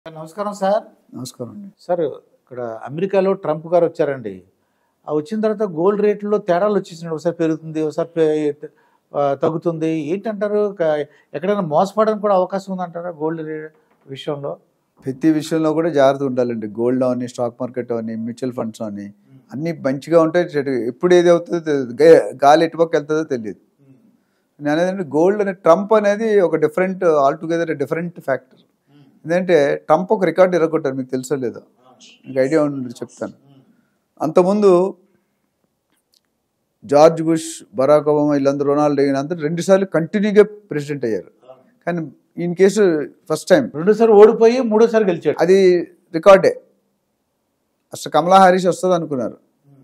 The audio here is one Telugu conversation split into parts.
నమస్కారం సార్ నమస్కారం అండి సార్ ఇక్కడ అమెరికాలో ట్రంప్ గారు వచ్చారండి ఆ వచ్చిన తర్వాత గోల్డ్ రేట్లో తేడాలు వచ్చేసినాయి ఒకసారి పెరుగుతుంది ఒకసారి పె- ఆ, తగ్గుతుంది ఏంటంటారు క- ఎక్కడైనా మోసపడడానికి కూడా అవకాశం ఉందంటారా గోల్డ్ రే- విషయంలో ప్రతి విషయంలో కూడా జాగ్రత్త ఉండాలండి గోల్డ్ అని స్టాక్ మార్కెట్ అని మ్యూచువల్ ఫండ్స్ అని అన్నీ మంచిగా ఉంటాయి చెడు ఎప్పుడు ఏది అవుతుందో తెలియదు గా- గాలి ఎటుపక్క వెళ్తుందో తెలియదు నేను అనేది గోల్డ్ అనే ట్రంప్ అనేది ఒక different all together different factor ఎందుకంటే ట్రంప్ ఒక రికార్డు ఎరగొట్టారు మీకు తెలుసో లేదో మీకు ఐడియా ఉంది చెప్తాను అంతకుముందు జార్జ్ బుష్ బరాక్ ఒబామా వీళ్ళందరూ రొనాల్డ్ రేగన్ అందరూ రెండుసార్లు కంటిన్యూగా ప్రెసిడెంట్ అయ్యారు కానీ ఈయన కేసు ఫస్ట్ టైం రెండోసారి ఓడిపోయి మూడోసారి గెలిచాడు అది రికార్డే అసలు కమలా హారీస్ వస్తుంది అనుకున్నారు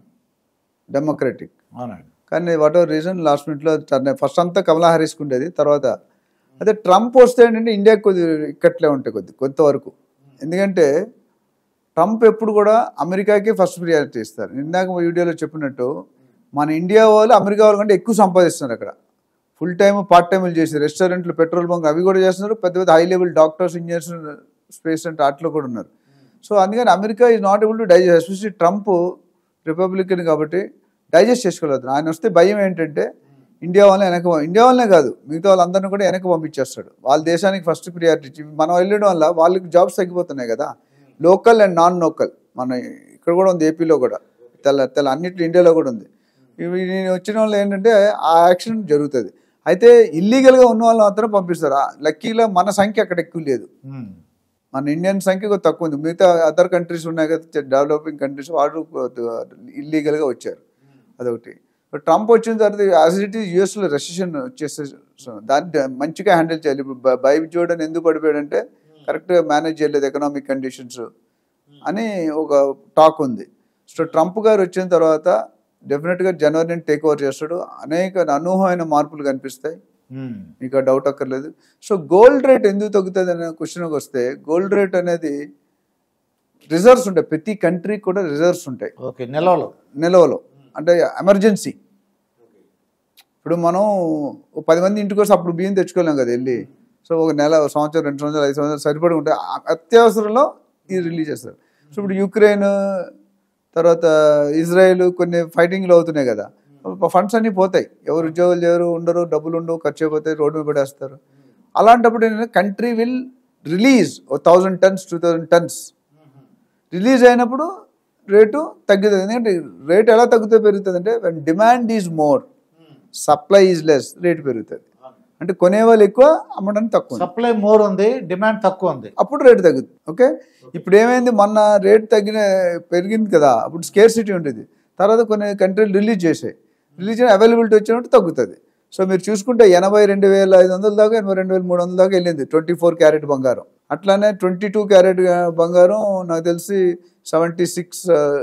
డెమోక్రటిక్ అవునండి కానీ వాట్ ఎవర్ రీజన్ లాస్ట్ మినిట్లో టర్న్ ఫస్ట్ అంతా కమలా హారీస్కి ఉండేది తర్వాత అదే ట్రంప్ వస్తే ఏంటంటే ఇండియాకి కొద్ది ఇక్కట్లే ఉంటాయి కొద్ది కొంతవరకు ఎందుకంటే ట్రంప్ ఎప్పుడు కూడా అమెరికాకి ఫస్ట్ ప్రియారిటీ ఇస్తారు ఇందాక మా వీడియోలో చెప్పినట్టు మన ఇండియా వాళ్ళు అమెరికా వాళ్ళ కంటే ఎక్కువ సంపాదిస్తున్నారు అక్కడ ఫుల్ టైం పార్ట్ టైంలు చేసి రెస్టారెంట్లు పెట్రోల్ బంక్ అవి కూడా చేస్తున్నారు పెద్ద పెద్ద high level doctors engineers space అంటే అట్లా కూడా ఉన్నారు సో అందుకని America is not able to digest especially Trump Republican కాబట్టి డైజెస్ట్ చేసుకోలేదు ఆయన వస్తే భయం ఏంటంటే ఇండియా వాళ్ళని వెనక ఇండియా వాళ్ళనే కాదు మిగతా వాళ్ళందరినీ కూడా వెనక పంపించేస్తాడు వాళ్ళ దేశానికి ఫస్ట్ ప్రియారిటీ ఇచ్చి మనం వెళ్ళడం వల్ల వాళ్ళకి జాబ్స్ తగ్గిపోతున్నాయి కదా లోకల్ అండ్ నాన్ లోకల్ మన ఇక్కడ కూడా ఉంది ఏపీలో కూడా తెల్ల తెల్ల అన్నిటి ఇండియాలో కూడా ఉంది ఇవి నేను వచ్చిన వాళ్ళు ఏంటంటే ఆ యాక్షన్ జరుగుతుంది అయితే ఇల్లీగల్గా ఉన్న వాళ్ళు మాత్రం పంపిస్తారు ఆ లక్కీలో మన సంఖ్య అక్కడ ఎక్కువ లేదు ఉమ్. మన ఇండియన్ సంఖ్య కొద్ది తక్కువ ఉంది మిగతా అదర్ కంట్రీస్ ఉన్నాయి కదా డెవలపింగ్ కంట్రీస్ వాళ్ళు ఇల్లీగల్గా వచ్చారు అదొకటి ఇప్పుడు ట్రంప్ వచ్చిన తర్వాత యాజ్ ఇట్ ఈస్ యూఎస్లో రెసిషన్ వచ్చేస్తే సో దాన్ని మంచిగా హ్యాండిల్ చేయాలి ఇప్పుడు బ- బై జోడన్ ఎందుకు పడిపోయాడంటే కరెక్ట్గా మేనేజ్ చేయలేదు ఎకనామిక్ కండిషన్స్ అని ఒక టాక్ ఉంది సో ట్రంప్ గారు వచ్చిన తర్వాత డెఫినెట్గా జనవరి నుంచి టేక్ ఓవర్ చేస్తాడు అనేక అనూహమైన మార్పులు కనిపిస్తాయి ఉమ్. మీకు ఆ డౌట్ అక్కర్లేదు సో గోల్డ్ రేట్ ఎందుకు తగ్గుతుంది అనే క్వశ్చన్కి వస్తే గోల్డ్ రేట్ అనేది రిజర్వ్స్ ఉంటాయి ప్రతి కంట్రీకి కూడా రిజర్వ్స్ ఉంటాయి ఓకే నిల్వలు నిల్వలో అంటే ఎమర్జెన్సీ ఇప్పుడు మనం ఓ పది మంది ఇంటికి వస్తే అప్పుడు బియ్యం తెచ్చుకోలేం కదా వెళ్ళి సో ఒక నెల ఒక సంవత్సరం రెండు సంవత్సరాలు ఐదు సంవత్సరాలు సరిపడి ఉంటాయి ఆ అత్యవసరంలో ఇది రిలీజ్ చేస్తారు సో ఇప్పుడు యుక్రెయిన్ తర్వాత ఇజ్రాయెల్ కొన్ని ఫైటింగ్లు అవుతున్నాయి కదా ఫండ్స్ అన్నీ పోతాయి ఎవరు ఉద్యోగాలు చేయరు ఉండరు డబ్బులు ఉండవు ఖర్చు అయిపోతాయి రోడ్డు మీద పడేస్తారు అలాంటప్పుడు ఏంటంటే కంట్రీ విల్ రిలీజ్ ఓ thousand tons two thousand tons release అయినప్పుడు రేటు తగ్గుతుంది ఎందుకంటే రేట్ ఎలా తగ్గుతూ పెరుగుతుంది అంటే when demand is more supply is less rate పెరుగుతుంది అంటే కొనేవాళ్ళు ఎక్కువ అమ్మడానికి తక్కువ ఉంది. సప్లై మోర్ ఉంది డిమాండ్ తక్కువ ఉంది అప్పుడు రేటు తగ్గుతుంది ఓకే ఇప్పుడు ఏమైంది మొన్న రేట్ తగ్గిన పెరిగింది కదా అప్పుడు స్కేర్ సిటీ ఉండేది తర్వాత కొన్ని కంట్రీలు రిలీజ్ చేసాయి రిలీజ్ అవైలబిలిటీ వచ్చినట్టు తగ్గుతుంది సో మీరు చూసుకుంటే ఎనభై రెండు వేల ఐదు వందల దాకా ఎనభై రెండు వేల మూడు వందల దాకా వెళ్ళింది ట్వంటీ ఫోర్ క్యారెట్ బంగారం అట్లానే ట్వంటీ టూ క్యారెట్ బంగారం నాకు తెలిసి సెవెంటీ సిక్స్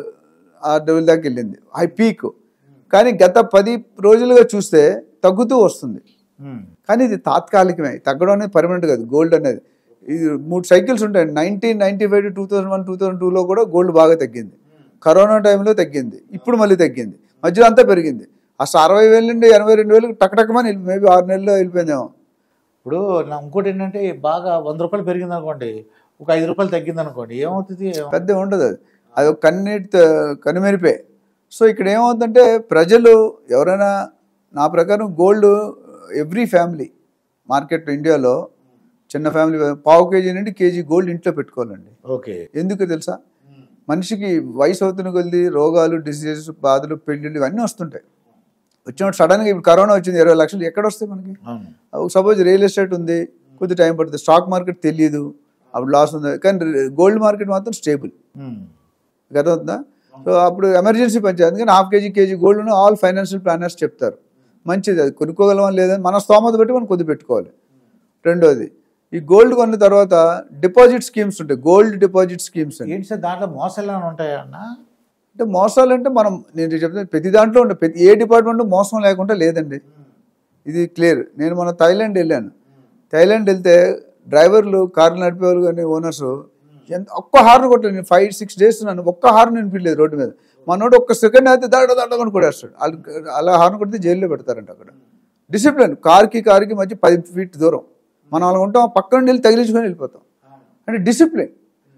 ఆ లెవెల్ దాకా వెళ్ళింది హై పీక్ కానీ గత పది రోజులుగా చూస్తే తగ్గుతూ వస్తుంది ఉమ్. కానీ ఇది తాత్కాలికమే తగ్గడం అనేది పర్మనెంట్ కాదు గోల్డ్ అనేది ఇది మూడు సైకిల్స్ ఉంటాయి nineteen ninety five to two thousand one two thousand టూలో కూడా గోల్డ్ బాగా తగ్గింది కరోనా టైంలో తగ్గింది ఇప్పుడు మళ్ళీ తగ్గింది మధ్యలో అంతా పెరిగింది అసలు అరవై వేల నుండి ఎనభై రెండు వేలు టక్టకమని మేబీ ఆరు నెలల్లో వెళ్ళిపోయిందేమో ఇప్పుడు నా ఇంకోటి ఏంటంటే బాగా వంద రూపాయలు పెరిగింది అనుకోండి ఒక ఐదు రూపాయలు తగ్గింది అనుకోండి ఏమవుతుంది పెద్ద ఉండదు అది అది ఒక కన్నీటి కనుమెరిపే సో ఇక్కడ ఏమవుతుందంటే ప్రజలు ఎవరైనా నా ప్రకారం గోల్డ్ ఎవ్రీ ఫ్యామిలీ మార్కెట్ ఇండియాలో చిన్న ఫ్యామిలీ పావు కేజీ నుండి కేజీ గోల్డ్ ఇంట్లో పెట్టుకోవాలండి ఓకే ఎందుకు తెలుసా మనిషికి వయసు అవుతున్న కొద్ది రోగాలు డిసీజెస్ బాధలు పెళ్ళిళ్ళు ఇవన్నీ వస్తుంటాయి వచ్చినప్పుడు సడన్గా ఇప్పుడు కరోనా వచ్చింది ఇరవై లక్షలు ఎక్కడ వస్తాయి మనకి అవును సపోజ్ రియల్ ఎస్టేట్ ఉంది కొద్ది టైం పడుతుంది స్టాక్ మార్కెట్ తెలియదు అప్పుడు లాస్ ఉంది కానీ గోల్డ్ మార్కెట్ మాత్రం స్టేబుల్ ఉమ్. అర్థమవుతుందా సో అప్పుడు ఎమర్జెన్సీ పంచాయి అందుకని half kg kg gold all financial planners చెప్తారు మంచిది అది కొనుక్కోగలమా లేదని మన స్తోమత బట్టి మనం కొద్ది పెట్టుకోవాలి రెండోది ఈ గోల్డ్ కొన్న తర్వాత డిపాజిట్ స్కీమ్స్ ఉంటాయి గోల్డ్ డిపాజిట్ స్కీమ్స్ అని ఏంటి సార్ దాంట్లో మోసాలు ఏమైనా ఉంటాయా అన్న అంటే మోసాలు అంటే మనం నేను చెప్తాను ప్రతి దాంట్లో ఉండే ప్రతి ఏ డిపార్ట్మెంట్ మోసం లేకుండా లేదండి ఇది క్లియర్ నేను మన థైలాండ్ వెళ్ళాను థైలాండ్ వెళ్తే డ్రైవర్లు కార్లు నడిపేవాళ్ళు కానీ ఓనర్స్ ఎంత ఒక్క హార్న్ కొట్టలేదు నేను ఫైవ్ సిక్స్ డేస్ నన్ను ఒక్క హార్న్ వినిపించలేదు రోడ్డు మీద మనోడు ఒక్క సెకండ్ అయితే దాడ దాడకొని కొడేస్తాడు వాళ్ళు అలా హార్న్ కొడితే జైల్లో పెడతారంట అక్కడ డిసిప్లిన్ కార్కి కార్కి మధ్య పది ఫీట్ దూరం మనం అలా ఉంటాం పక్కన వెళ్ళి తగిలించుకొని వెళ్ళిపోతాం అంటే డిసిప్లిన్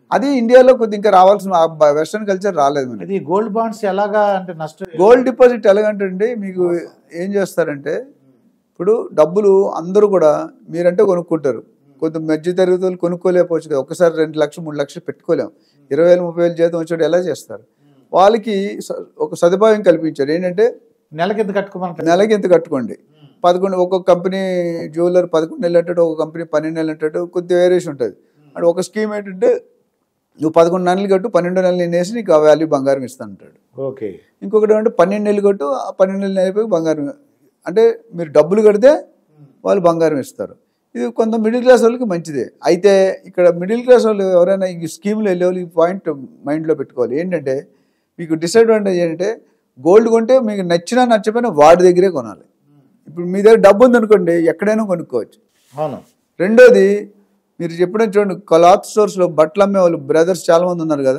అది ఇండియాలో కొద్ది ఇంకా రావాల్సిన వెస్ట్రన్ కల్చర్ రాలేదు మనకి ఇది గోల్డ్ బాండ్స్ ఎలాగా అంటే నష్టం గోల్డ్ డిపాజిట్ ఎలాగంటే అండి మీకు ఏం చేస్తారంటే ఇప్పుడు డబ్బులు అందరూ కూడా మీరంటే కొనుక్కుంటారు కొంత మధ్య తరగతి వాళ్ళు కొనుక్కోలేకపోవచ్చు కదా ఒకసారి రెండు లక్షలు మూడు లక్షలు పెట్టుకోలేం ఇరవై వేలు ముప్పై వేలు జీతం వచ్చాడు ఎలా చేస్తారు వాళ్ళకి స- ఒక సదుపాయం కల్పించారు ఏంటంటే నెలకి ఎంత కట్టుకోమని నెలకి ఎంత కట్టుకోండి పదకొండు ఒక్కొక్క కంపెనీ జ్యువెలర్ పదకొండు నెలలు అంటాడు ఒక కంపెనీ పన్నెండు నెలలు అంటాడు కొద్ది వేరియేషన్ ఉంటుంది అంటే ఒక స్కీమ్ ఏంటంటే నువ్వు పదకొండు నెలలు కట్టు పన్నెండు నెలలు నేను వేసి నీకు ఆ వాల్యూ బంగారం ఇస్తాను అంటాడు ఓకే ఇంకొకటి అంటే పన్నెండు నెలలు కట్టు ఆ పన్నెండు నెలలు అయిపోయి బంగారం అంటే మీరు డబ్బులు కడితే వాళ్ళు బంగారం ఇస్తారు ఇది కొంత మిడిల్ క్లాస్ వాళ్ళకి మంచిదే అయితే ఇక్కడ మిడిల్ క్లాస్ వాళ్ళు ఎవరైనా ఈ స్కీమ్లో వెళ్ళే వాళ్ళు ఈ పాయింట్ మైండ్లో పెట్టుకోవాలి ఏంటంటే మీకు డిసడ్వాంటేజ్ ఏంటంటే గోల్డ్ కొంటే మీకు నచ్చినా నచ్చపోయినా వాడి దగ్గరే కొనాలి ఇప్పుడు మీ దగ్గర డబ్బు ఉందనుకోండి ఎక్కడైనా కొనుక్కోవచ్చు అవును రెండోది మీరు చెప్పడం చూడండి క్లాత్ స్టోర్స్లో బట్టలు అమ్మే వాళ్ళు బ్రదర్స్ చాలా మంది ఉన్నారు కదా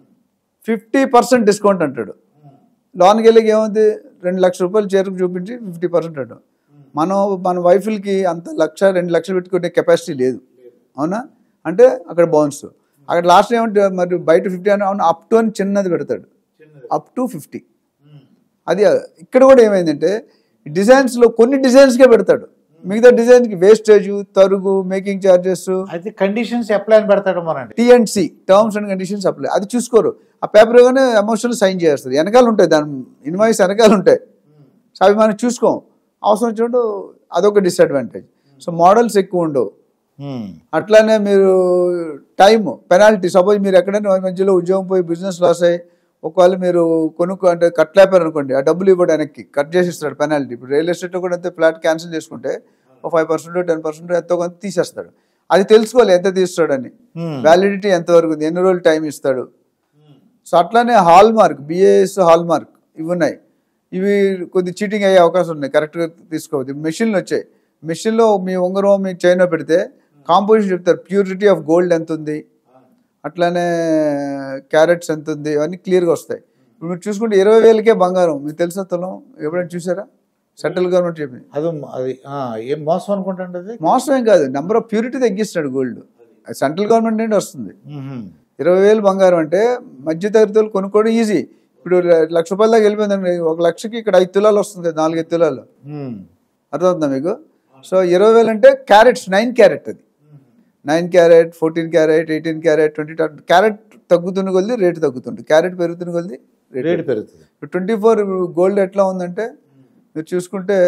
ఫిఫ్టీ పర్సెంట్ డిస్కౌంట్ అంటాడు లోన్కి వెళ్ళి ఏముంది రెండు లక్షల రూపాయలు చేరుకు చూపించి ఫిఫ్టీ పర్సెంట్ అంటాం మనం మన వైఫ్లకి అంత లక్ష రెండు లక్షలు పెట్టుకునే కెపాసిటీ లేదు అవునా అంటే అక్కడ బౌన్స్ అక్కడ లాస్ట్ ఏమంటే మరి బయట ఫిఫ్టీ అని అవును అప్ టు అని చిన్నది పెడతాడు అప్ టు ఫిఫ్టీ అది ఇక్కడ కూడా ఏమైందంటే డిజైన్స్లో కొన్ని డిజైన్స్కే పెడతాడు మిగతా డిజైన్కి వేస్టేజ్ తరుగు మేకింగ్ ఛార్జెస్ అయితే కండిషన్స్ అప్లై అని పెడతాడు మనండి T N C terms and conditions apply అది చూసుకోరు ఆ పేపర్ గానే ఎమోషనల్ సైన్ చేస్తారు వెనకాల ఉంటాయి దాని ఇన్వాయిస్ వెనకాల ఉంటాయి సో అవి మనం చూసుకోం అవసరం వచ్చినప్పుడు అదొక డిసడ్వాంటేజ్ సో మోడల్స్ ఎక్కువ ఉండవు అట్లానే మీరు టైం పెనాల్టీ సపోజ్ మీరు ఎక్కడైనా మధ్యలో ఉద్యోగం పోయి బిజినెస్ లాస్ అయ్యి ఒకవేళ మీరు కొనుక్కో అంటే కట్టలేపారు అనుకోండి ఆ డబ్బులు ఇవ్వడం వెనక్కి కట్ చేసి ఇస్తాడు పెనాల్టీ ఇప్పుడు రియల్ ఎస్టేట్లో కూడా అంతే ఫ్లాట్ క్యాన్సిల్ చేసుకుంటే ఒక ఫైవ్ పర్సెంట్ టెన్ పర్సెంట్ ఎంతో కొంత తీసేస్తాడు అది తెలుసుకోవాలి ఎంత తీస్తాడని వ్యాలిడిటీ ఎంత వరకు ఉంది ఎన్ని రోజులు టైం ఇస్తాడు సో అట్లానే hallmark BIS hallmark ఇవి ఉన్నాయి ఇవి కొద్ది చీటింగ్ అయ్యే అవకాశం ఉన్నాయి కరెక్ట్గా తీసుకోవద్దు మెషిన్లు వచ్చాయి మెషిన్లో మీ ఉంగరం మీ చైన్ పెడితే కాంపోజిషన్ చెప్తారు ప్యూరిటీ ఆఫ్ గోల్డ్ ఎంత ఉంది అట్లానే క్యారెట్స్ ఎంత ఉంది అవన్నీ క్లియర్గా వస్తాయి ఇప్పుడు మీరు చూసుకుంటే ఇరవై వేలకే బంగారం మీకు తెలుసా తులం ఎప్పుడైనా చూసారా సెంట్రల్ గవర్నమెంట్ చెప్పింది అది అది ఆ, ఏం మోసం అనుకుంటాండి అది మోసం ఏం కాదు నెంబర్ ఆఫ్ ప్యూరిటీ తగ్గిస్తాడు గోల్డ్ సెంట్రల్ గవర్నమెంట్ నుండి వస్తుంది మ్మ్. ఇరవై వేలు బంగారం అంటే మధ్య తరగతులు కొనుక్కోవడం ఈజీ ఇప్పుడు లక్ష రూపాయల దాకా వెళ్ళిపోయిందండి ఒక లక్షకి ఇక్కడ ఐదు తులాలు వస్తుంది కదా, నాలుగు ఐదు తులాలు మ్మ్. అర్థమవుతుందా మీకు సో ఇరవై వేలు అంటే క్యారెట్స్ నైన్ క్యారెట్ అది nine carat fourteen carat eighteen carat twenty carat తగ్గుతున్న కొద్ది రేటు తగ్గుతుంది క్యారెట్ పెరుగుతున్న కొద్ది రేటు రేట్ పెరుగుతుంది ఇప్పుడు ట్వంటీ ఫోర్ గోల్డ్ ఎట్లా ఉందంటే మీరు చూసుకుంటే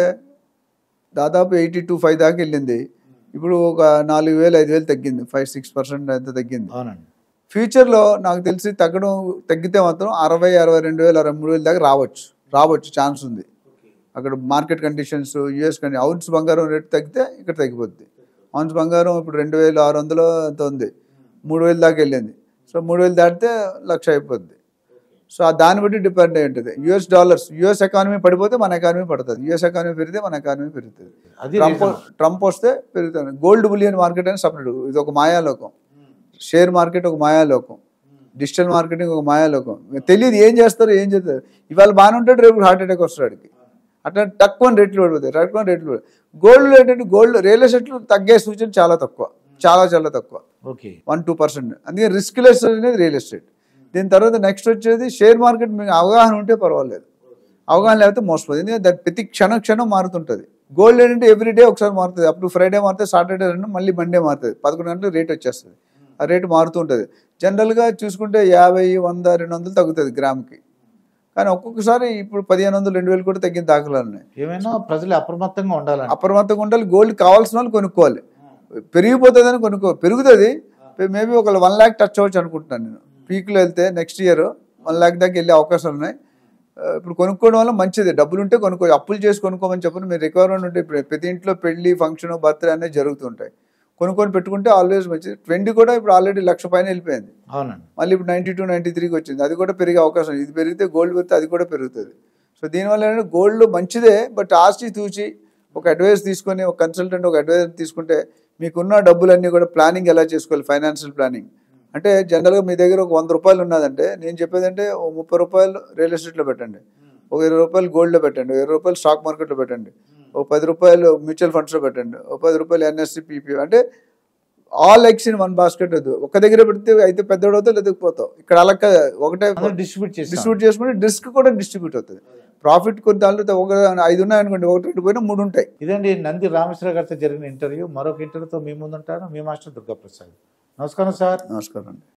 దాదాపు ఎయిటీ టు ఫైవ్ దాకా వెళ్ళింది ఇప్పుడు ఒక నాలుగు వేలు ఐదు వేలు తగ్గింది ఫైవ్ సిక్స్ పర్సెంట్ ఎంత తగ్గింది అవునండి ఫ్యూచర్లో నాకు తెలిసి తగ్గడం తగ్గితే మాత్రం అరవై అరవై రెండు వేలు అరవై మూడు వేలు దాకా రావచ్చు రావచ్చు ఛాన్స్ ఉంది అక్కడ మార్కెట్ కండిషన్స్ యూఎస్ కండి అవున్స్ బంగారం రేటు తగ్గితే ఇక్కడ తగ్గిపోద్ది అవున్స్ బంగారం ఇప్పుడు రెండు వేలు ఆరు వందలు అంత ఉంది మూడు వేలు దాకా వెళ్ళింది సో మూడు వేలు దాటితే లక్ష అయిపోద్ది సో ఆ దాన్ని బట్టి డిపెండ్ అయి ఉంటుంది యుఎస్ డాలర్స్ యుఎస్ ఎకానమీ పడిపోతే మన ఎకానమీ పడుతుంది యుఎస్ ఎకానమీ పెరిగితే మన ఎకానమీ పెరుగుతుంది అది ట్రంప్ reason. ట్రంప్ వస్తే పెరుగుతుంది గోల్డ్ బులియన్ మార్కెట్ అని సపరేట్ ఇది ఒక మాయాలోకం షేర్ మార్కెట్ ఒక మాయాలోకం డిజిటల్ మార్కెటింగ్ ఒక మాయాలోకం తెలియదు ఏం చేస్తారు ఏం చేస్తారు ఇవాళ బాగానే ఉంటాడు రేపు హార్ట్ అటాక్ వస్తాడు వాడికి అట్లా తక్కువ రేట్లు పడిపోతాయి తక్కువ రేట్లు గోల్డ్ ఏంటంటే గోల్డ్ రియల్ ఎస్టేట్లు తగ్గే సూచన చాలా తక్కువ చాలా చాలా తక్కువ ఓకే వన్ టూ పర్సెంట్ అందుకే రిస్క్ లెస్ అనేది రియల్ ఎస్టేట్ దీని తర్వాత నెక్స్ట్ వచ్చేది షేర్ మార్కెట్ మీకు అవగాహన ఉంటే పర్వాలేదు అవగాహన లేకపోతే మోసపోతుంది ఎందుకంటే దాని ప్రతి క్షణం క్షణం మారుతుంటుంది గోల్డ్ ఏంటంటే ఎవ్రీ డే ఒకసారి మారుతుంది అప్పుడు ఫ్రైడే మారుతుంది సాటర్డే రెండు మళ్ళీ మండే మారుతుంది పదకొండు గంటలకు రేట్ వచ్చేస్తుంది ఆ రేటు మారుతూ ఉంటుంది జనరల్గా చూసుకుంటే యాభై వంద రెండు వందలు తగ్గుతుంది గ్రామ్కి కానీ ఒక్కొక్కసారి ఇప్పుడు పదిహేను వందలు రెండు వేలు కూడా తగ్గిన దాఖలాలు ఉన్నాయి ఏమైనా ప్రజలు అప్రమత్తంగా ఉండాలండి అప్రమత్తంగా ఉండాలి గోల్డ్ కావాల్సిన వాళ్ళు కొనుక్కోవాలి పెరిగిపోతుందని కొనుక్కో పెరుగుతుంది మేబీ ఒక వన్ ల్యాక్ టచ్ అవ్వచ్చు అనుకుంటున్నాను నేను పీక్లో వెళ్తే నెక్స్ట్ ఇయర్ వన్ ల్యాక్ దాకా వెళ్ళే అవకాశాలు ఉన్నాయి ఆ, ఇప్పుడు కొనుక్కోవడం వల్ల మంచిది డబ్బులు ఉంటే కొనుక్కో అప్పులు చేసి కొనుక్కోమని చెప్పని మీరు రిక్వైర్మెంట్ ఉంటే ఇప్పుడు ప్రతి ఇంట్లో పెళ్లి ఫంక్షన్ బర్త్డే అనేది జరుగుతుంటాయి కొనుక్కొని పెట్టుకుంటే ఆల్వేస్ మంచిది ట్వంటీ కూడా ఇప్పుడు ఆల్రెడీ లక్ష పైన వెళ్ళిపోయింది అవునండి మళ్ళీ ఇప్పుడు నైంటీ టూ నైంటీ త్రీకి వచ్చింది అది కూడా పెరిగే అవకాశం ఉంది. ఇది పెరిగితే గోల్డ్ పెరిగితే అది కూడా పెరుగుతుంది సో దీనివల్ల ఏంటంటే గోల్డ్ మంచిదే బట్ ఆస్తి చూసి ఒక అడ్వైస్ తీసుకొని ఒక కన్సల్టెంట్ ఒక అడ్వైస్ తీసుకుంటే మీకున్న డబ్బులన్నీ కూడా ప్లానింగ్ ఎలా చేసుకోవాలి ఫైనాన్షియల్ ప్లానింగ్ అంటే జనరల్గా మీ దగ్గర ఒక వంద రూపాయలు ఉన్నదంటే నేను చెప్పేదంటే ఓ ముప్పై రూపాయలు రియల్ ఎస్టేట్లో పెట్టండి ఒక ఇరవై రూపాయలు గోల్డ్లో పెట్టండి ఇరవై రూపాయలు స్టాక్ మార్కెట్లో పెట్టండి ఒక పది రూపాయలు మ్యూచువల్ ఫండ్స్లో పెట్టండి ఒక పది రూపాయలు ఎన్ఎస్సి పీపీ అంటే all eggs in one basket వద్దు ఒక దగ్గర పెడితే అయితే పెద్దోడు అవుతావు లేదా పోతావు ఇక్కడ అలా కాదు. ఒకటే అందరూ డిస్ట్రిబ్యూట్ చేసి డిస్ట్రిబ్యూట్ చేసుకుంటే డిస్క్ కూడా డిస్ట్రిబ్యూట్ అవుతుంది ప్రాఫిట్ కొన్ని దాంట్లో ఒక ఐదు ఉన్నాయి అనుకోండి ఒకటి రెండు పోయినా మూడు ఉంటాయి ఇదండి నంది రామేశ్వర గారితో జరిగిన ఇంటర్వ్యూ మరొక ఇంటర్వ్యూతో మీ ముందుంటాను మీ మాస్టర్ దుర్గాప్రసాద్ నమస్కారం సార్ నమస్కారం అండి